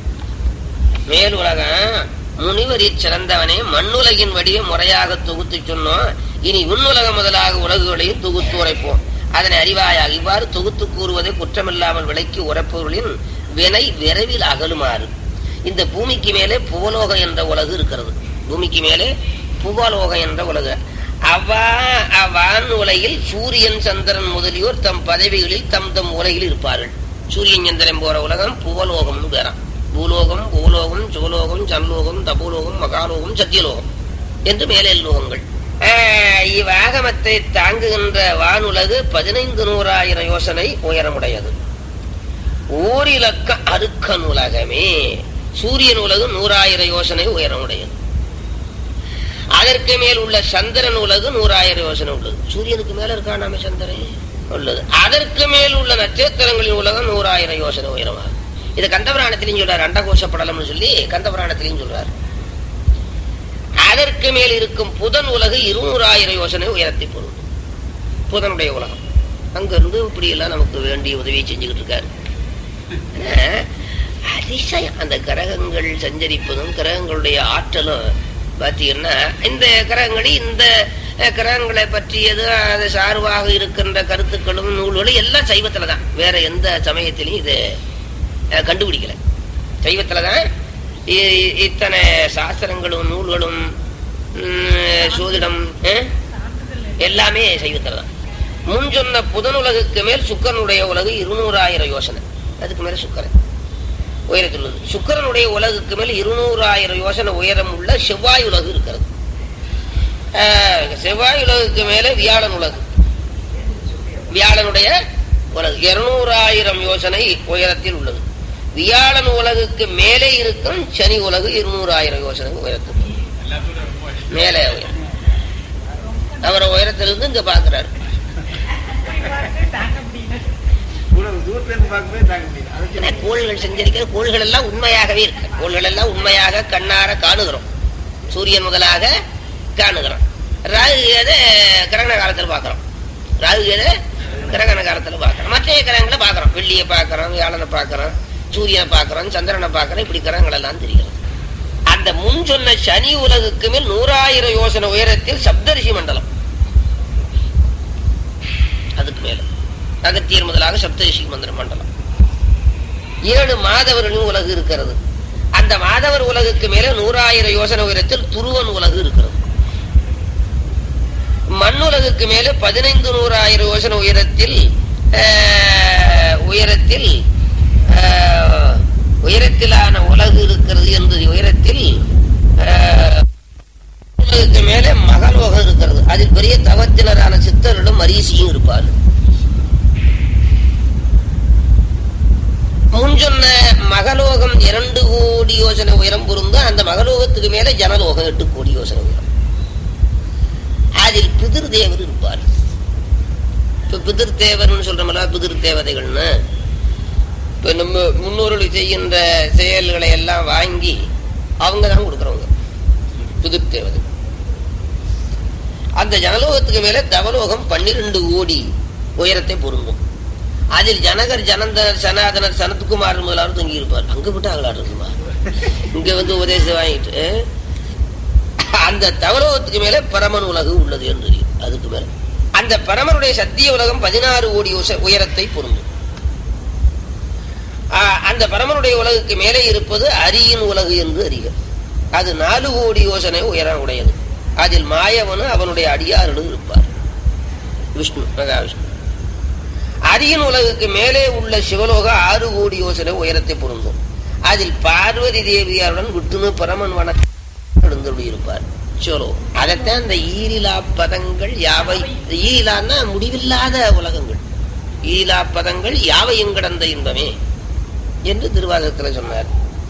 மேல் உலகம் முனிவரிற் சிறந்தவனே மண்ணுலகின் வடிவ முறையாக தொகுத்து சொன்னோம் இனி விண்ணுலகம் முதலாக உலகுகளையும் தொகுத்து உரைப்போம் அதனை அறிவாயாக இவ்வாறு தொகுத்து கூறுவதை குற்றமில்லாமல் விளக்கி உரைப்பவர்களின் வினை விரைவில் அகலுமாறு இந்த பூமிக்கு மேலே புவலோகம் என்ற உலகு இருக்கிறது பூமிக்கு மேலே புவலோகம் என்ற உலகு அவ்வா அவ்வான் உலகில் சூரியன் சந்திரன் முதலியோர் தம் பதவிகளில் தம் தம் உலகில் இருப்பார்கள் சூரியன் சந்திரன் போற உலகம் புவலோகம்னு பேராம் பூலோகம் பூலோகம் சிவலோகம் சன்லோகம் தபுலோகம் மகாலோகம் சத்தியலோகம் என்று மேலே லோகங்கள் ஆஹ் இவ்வாகமத்தை தாங்குகின்ற வானுலகு பதினைந்து நூறாயிரம் யோசனை உயரமுடையது ஓரிலக்க அருக்கன் உலகமே சூரியன் உலகு நூறாயிரம் யோசனை உயரமுடையது அதற்கு மேல் உள்ள சந்திரன் உலகு நூறாயிரம் யோசனை உள்ளது சூரியனுக்கு மேல இருக்கா நாம சந்திரன் உள்ளது அதற்கு மேல் உள்ள நட்சத்திரங்களின் உலகம் நூறாயிரம் யோசனை உயரமாகும் இது கந்தபுராணத்திலையும் சொல்றாரு அண்டகோஷ படலம்னு சொல்லி கந்தபுராணத்திலையும் சொல்றாரு அதற்கு மேல் இருக்கும் புதன் உலகு இருநூறாயிரம் யோசனை உயரத்தை பொருள் புதனுடைய உலகம் அங்கிருந்து இப்படி எல்லாம் நமக்கு வேண்டிய உதவியை செஞ்சுக்கிட்டு இருக்காரு ஆனா, அதிசயம் அந்த கிரகங்கள் சஞ்சரிப்பதும் கிரகங்களுடைய ஆற்றலும் பார்த்தீங்கன்னா இந்த கிரகங்களை இந்த அஹ், கிரகங்களை பற்றியது அது சார்பாக இருக்கின்ற கருத்துக்களும் நூல்களும் எல்லாம் சைவத்துல தான் வேற எந்த சமயத்திலையும் இது அஹ், கண்டுபிடிக்கல சைவத்துல தான் இ- இத்தனை சாஸ்திரங்களும் நூல்களும் உம், சோதிடம் அஹ், எல்லாமே சைவத்துல தான் முன் சொன்ன புதனுலகுக்கு மேல் சுக்கரனுடைய உலகு இருநூறாயிரம் யோசனை அதுக்கு மேல சுக்கரன் உயரத்தில் உள்ளது சுக்கரனுடைய உலகுக்கு மேல் இருநூறாயிரம் யோசனை உயரம் உள்ள செவ்வாய் உலகு இருக்கிறது ஆஹ், செவ்வாய் உலகுக்கு மேல வியாழன் உலகு வியாழனுடைய உலகு இருநூறாயிரம் யோசனை உயரத்தில் உள்ளது வியாழன் உலகுக்கு மேலே இருக்கும் சனி உலகு இருநூறாயிரம் யோசனை உயரத்தில் மேலே உயரம் அவரை உயரத்திலிருந்து இங்க பாக்குறாரு இவ்வளவு தூரத்துல இருந்து பார்க்கும்போது தாங்க முடியல அதை ஏன்னா சொல்லி கோள்கள் செஞ்சரிக்கிற கோள்கள் எல்லாம் உண்மையாகவே இருக்கு கோள்கள் எல்லாம் உண்மையாக கண்ணார காணுகிறோம் சூரியன் முதலாக காணுகிறோம் ராகு கேது கிரகண காலத்துல பாக்குறோம் ராகு கேது கிரகண காலத்துல பாக்குறோம் மற்ற கிரகங்களை பாக்குறோம் வெள்ளியை பாக்குறோம் வியாழனை பாக்குறோம் சூரியனை பாக்குறோம் சந்திரனை பாக்குறோம் இப்படி கிரகங்கள் எல்லாம் தெரிகிறது அந்த முன் சொன்ன சனி உலகுக்கு மேல் நூறாயிரம் யோசனை உயரத்தில் சப்தரிஷி மண்டலம் அதுக்கு மேல அகத்தியர் முதலாக சப்தரிஷி மந்திர மண்டலம் ஏழு மாதவர்களின் உலகு இருக்கிறது அந்த மாதவர் உலகுக்கு மேல நூறாயிரம் யோசனை உயரத்தில் துருவன் உலகு இருக்கிறது மண்ணுலகுக்கு மேல பதினைந்து நூறாயிரம் யோசனை உயரத்தில் ஆஹ், உயரத்தில் ஆஹ், உயரத்திலான உலகு இருக்கிறது என்று உயரத்தில் ஆஹ், உலகுக்கு மேலே மகலோகம் இருக்கிறது அதில் பெரிய தவத்தினரான சித்தர்களும் மரீசியும் இருப்பார்கள் முன் சொன்ன மகலோகம் இரண்டு கோடி யோசனை உயரம் பொருந்து அந்த மகலோகத்துக்கு மேல ஜனலோகம் எட்டு கோடி யோசனை உயரம் அதில் பிதிர் தேவர் இருப்பார் இப்ப பிதிர் தேவர்னு சொல்றோம்ல பிதிர் தேவதைகள்னு இப்ப நம்ம முன்னோர்கள் செய்கின்ற செயல்களை எல்லாம் வாங்கி அவங்க தான் கொடுக்குறவங்க பிதிர் தேவதை அந்த ஜனலோகத்துக்கு மேல தவலோகம் பன்னிரண்டு கோடி உயரத்தை பொருந்தும் அதில் ஜனகர் ஜனந்தர் சனாதனர் சனத்குமார் முதலாவது தங்கி இருப்பார் அங்க விட்டு அகலாடு இருக்குமா இங்க வந்து உபதேசம் வாங்கிட்டு அந்த தவலோகத்துக்கு மேல பரமன் உலகு உள்ளது என்று தெரியும். அதுக்கு மேல அந்த பரமனுடைய சத்திய உலகம் பதினாறு கோடி உச- உயரத்தை பொருந்தும் ஆ, அந்த பரமனுடைய உலகுக்கு மேலே இருப்பது அரியின் உலகு என்று அறிக அது நாலு கோடி யோசனை உயரம் உடையது அதில் மாயவனு அவனுடைய அடியார்களும் இருப்பார் விஷ்ணு மகாவிஷ்ணு அரியின் உலகுக்கு மேலே உள்ள சிவலோக ஆறு கோடி யோசனை உயரத்தை பொருந்தும் அதில் பார்வதி தேவியாருடன் விட்டுணு பரமன் வன இருப்பார் சிவலோகம் அதைத்தான் இந்த ஈரிலா பதங்கள் யாவை ஈரிலான்னா முடிவில்லாத உலகங்கள் ஈரிலா பதங்கள் யாவையும் கடந்த இன்பமே என்று திருவாசகத்தில் சொன்னார்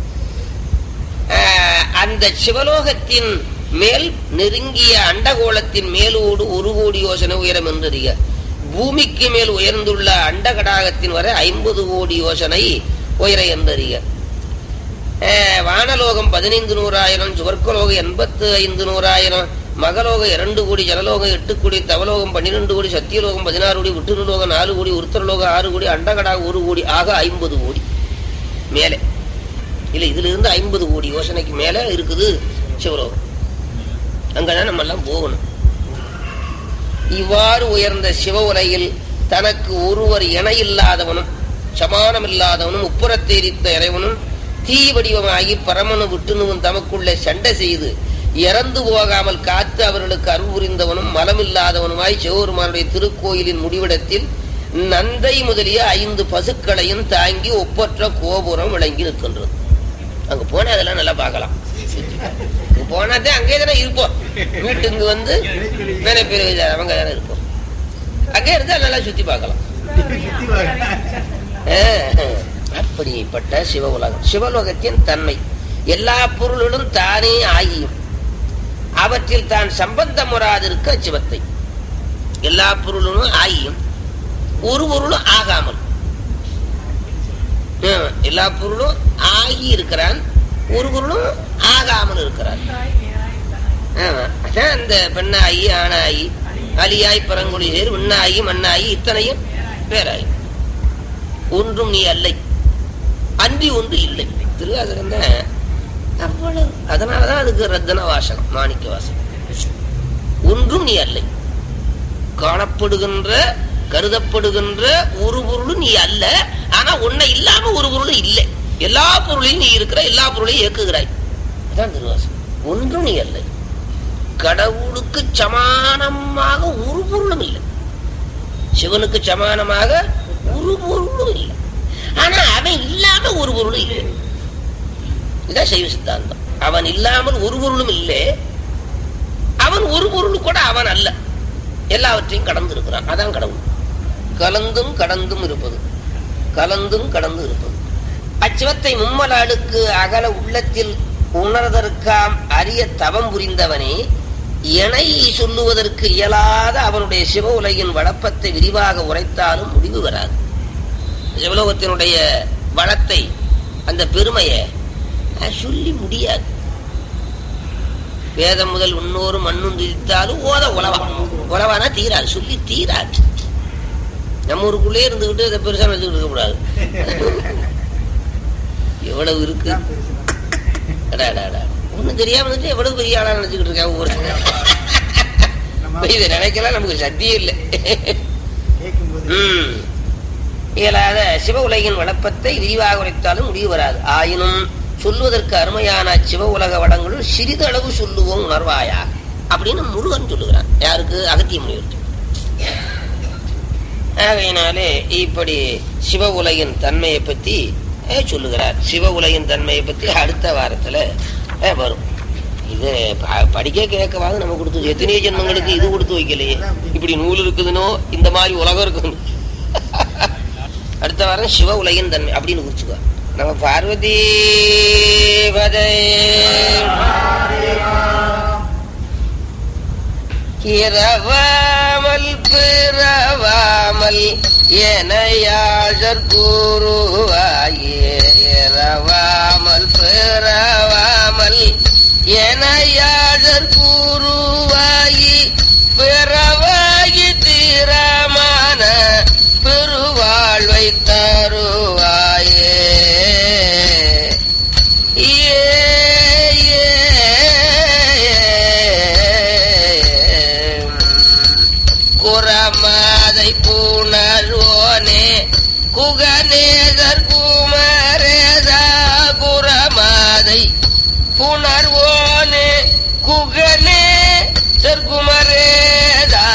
ஆஹ், அந்த சிவலோகத்தின் மேல் நெருங்கிய அண்டகோளத்தின் மேலோடு ஒரு கோடி யோசனை உயரம் என்றறிய பூமிக்கு மேல் உயர்ந்துள்ள அண்டகடாகத்தின் வரை ஐம்பது கோடி யோசனை உயர என்றறிய ஆஹ், வானலோகம் பதினைந்து நூறாயிரம் சுவர்க்கலோகம் எண்பத்து ஐந்து நூறாயிரம் மகலோகம் இரண்டு கோடி ஜனலோகம் எட்டு கோடி தவலோகம் பன்னிரெண்டு கோடி சத்தியலோகம் பதினாறு கோடி விட்டுலோகம் நாலு கோடி உருத்தரலோகம் ஆறு கோடி அண்டகடாக ஒரு கோடி ஆக ஐம்பது கோடி மேலே இல்ல இதுல இருந்து ஐம்பது கோடி யோசனைக்கு மேல இருக்குது சிவலோகம் அங்கதான் நம்ம எல்லாம் போகணும் இவ்வாறு உயர்ந்த சிவ உலகில் தனக்கு ஒருவர் இணையில்லாதவனும் சமானமில்லாதவனும் உப்புறத்தை எரித்த இறைவனும் தீ வடிவமாகி பரமனு விட்டுணுவும் தமக்குள்ளே சண்டை செய்து இறந்து போகாமல் காத்து அவர்களுக்கு அருள் புரிந்தவனும் மலமில்லாதவனுமாய் சிவபெருமானுடைய திருக்கோயிலின் முடிவிடத்தில் நந்தை முதலிய ஐந்து பசுக்களையும் தாங்கி ஒப்பற்ற கோபுரம் விளங்கி நிற்கின்றது அங்க போனா அதெல்லாம் நல்லா பார்க்கலாம் அங்க போனாதான் அங்கே தானே இருப்போம் வீட்டுக்கு வந்து நினைப்பிரி அவங்க தானே இருப்போம் அங்கே இருந்தா நல்லா சுத்தி பார்க்கலாம் சுத்தி பாருங்க. ஆஹ், அப்படிப்பட்ட சிவ உலகம் சிவலோகத்தின் தன்மை எல்லா பொருள்களும் தானே ஆகியும் அவற்றில் தான் சம்பந்தம் வராதிருக்க சிவத்தை எல்லா பொருளும் ஆகியும் ஒரு பொருளும் ஆகாமல் ஆஹ், எல்லா பொருளும் ஆகி இருக்கிறான் ஒரு பொருளும் ஆகாமல் இருக்கிறான் ஆமா. அதான் அந்த பெண்ணாயி ஆணாயி அலியாய் பரங்குடி சேர் விண்ணாயி மண்ணாயி இத்தனையும் பேராயி ஒன்றும் நீ அல்லை அன்றி ஒன்று இல்லை திருவாசகம் தான் அவ்வளவு அதனாலதான் அதுக்கு ரத்தன வாசகம் மாணிக்க வாசகம் ஒன்றும் நீ அல்லை காணப்படுகின்ற கருதப்படுகின்ற ஒரு பொருளும் நீ அல்ல ஆனா உன்னை இல்லாம ஒரு பொருளும் இல்லை எல்லா பொருளையும் நீ இருக்கிற எல்லா பொருளையும் இயக்குகிறாய் அதான் திருவாசகம் ஒன்றும் நீ அல்ல கடவுளுக்கு சமானமாக ஒரு பொருளும் இல்லை சிவனுக்கு சமானமாக ஒரு பொருளும் இல்லை ஆனா அவன் இல்லாம ஒரு பொருளும் இல்லை இதான் சைவ சித்தாந்தம் அவன் இல்லாமல் ஒரு பொருளும் இல்லை அவன் ஒரு பொருள் கூட அவன் அல்ல எல்லாவற்றையும் கடந்து இருக்கிறான் அதான் கடவுள் கலந்தும் கடந்தும் இருப்பது கலந்தும் கடந்து இருப்பது அச்சிவத்தை மும்மலாளுக்கு அகல உள்ளத்தில் உணர்தற்காம் அரிய தவம் புரிந்தவனே இணை சொல்லுவதற்கு இயலாத அவனுடைய சிவ உலகின் வளப்பத்தை விரிவாக உரைத்தாலும் முடிவு வராது சிவலோகத்தினுடைய வளத்தை அந்த பெருமையை அஹ், சொல்லி முடியாது வேதம் முதல் இன்னொரு மண்ணும் திரித்தாலும் ஓத உலவா உலவானா தீராது சொல்லி தீராது நம்ம ஊருக்குள்ளே இருந்துகிட்டு இதை பெருசா நினைச்சுக்கிட்டு இருக்க கூடாது எவ்வளவு இருக்கு இதான் பெருசு. அடா, அடா, அடா. ஒண்ணும் தெரியாம இருந்துட்டு எவ்வளவு பெரிய ஆளா நினைச்சுக்கிட்டு இருக்கேன் ஒவ்வொரு நம்ம இதை நினைக்கலாம் நமக்கு சக்தியே இல்லை கேட்கும்போது ம். இயலாத சிவ உலகின் வளப்பத்தை விரிவாக உரைத்தாலும் முடிவு வராது ஆயினும் சொல்லுவதற்கு அருமையான சிவ உலக வளங்களுள் சிறிதளவு சொல்லுவோம் உணர்வாயா அப்படின்னு முருகன் சொல்லுகிறான் யாருக்கு அகத்திய முனிவருக்கு ஆகையினாலே இப்படி சிவ உலகின் தன்மையை பத்தி அஹ், சொல்லுகிறார் சிவ உலகின் தன்மையை பத்தி அடுத்த வாரத்துல அஹ், வரும் இது ப- படிக்க கேட்கவாது நம்ம கொடுத்து எத்தனையோ ஜென்மங்களுக்கு இது கொடுத்து வைக்கலையே இப்படி நூல் இருக்குதுனோ இந்த மாதிரி உலகம் இருக்குது அடுத்த வாரம் சிவ உலகின் தன்மை அப்படின்னு குறிச்சுக்கோ நம்ம பார்வதி பதே இரவாமல் பிறவாமல் எனையாழற் கூறுவாயே இரவாமல் பிறவாமல் எனையாழற் கூறுவாயி பிறவாகி தீரமான பெருவாழ்வை தருவாயே ஏ குரமாதை பூணர்வோனே குகநேதர் குமரேதா குரமாதை புணர்வோனே குகனே தற்குமரேதா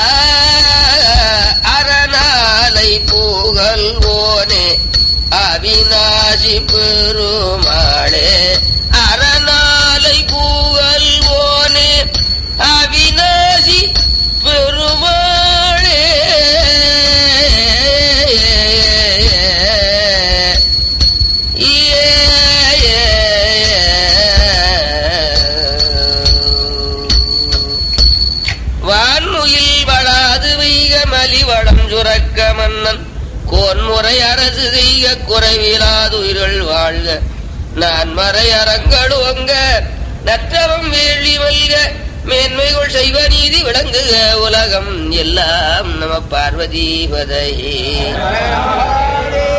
அரணாலை புகழ்வோனே அவிநாசி பெருமாளே அரணாலை புகழ்வோனே அவிநாசி பெருமாளே வான்முகில் வளாது வைக மலிவடம் சுரக்க மன்னன் கோன்முறை அரசு செய்க குறைவிலாதுயிர்கள் வாழ்க நான் மறை அறங்களுவங்க நற்றவம் வேள்வி மல்க மேன்மைகள் செய்வ நீதி விளங்குக உலகம் எல்லாம் நம பார்வதி பதையே ஹரே